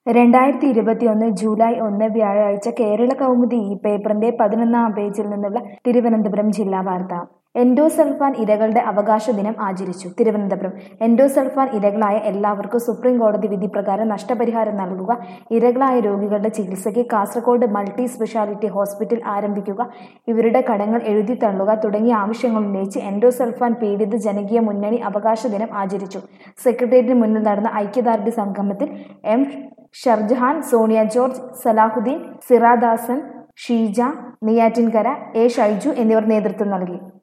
രണ്ടായിരത്തി ഇരുപത്തിയൊന്ന് ജൂലൈ ഒന്ന് വ്യാഴാഴ്ച കേരള കൗമുദി ഈ പേപ്പറിന്റെ പതിനൊന്നാം പേജിൽ നിന്നുള്ള തിരുവനന്തപുരം ജില്ലാ വാർത്ത എൻഡോസൾഫാൻ ഇരകളുടെ അവകാശ ദിനം ആചരിച്ചു തിരുവനന്തപുരം എൻഡോസൾഫാൻ ഇരകളായ എല്ലാവർക്കും സുപ്രീം കോടതി വിധി പ്രകാരം നഷ്ടപരിഹാരം നൽകുക ഇരകളായ രോഗികളുടെ ചികിത്സയ്ക്ക് കാസർഗോഡ് മൾട്ടി സ്പെഷ്യാലിറ്റി ഹോസ്പിറ്റൽ ആരംഭിക്കുക ഇവരുടെ കടങ്ങൾ എഴുതി തള്ളുക തുടങ്ങിയ ആവശ്യങ്ങൾ ഉന്നയിച്ച് എൻഡോസൾഫാൻ പീഡിത ജനകീയ മുന്നണി അവകാശ ദിനം ആചരിച്ചു സെക്രട്ടേറിയറ്റിന് മുന്നിൽ നടന്ന ഐക്യദാർഢ്യ സംഗമത്തിൽ M Sharjahan Sonia George Salahuddin Siradasan Sheeja Neyyattinkara A Shaiju എന്നിവർ നേതൃത്വം നൽകി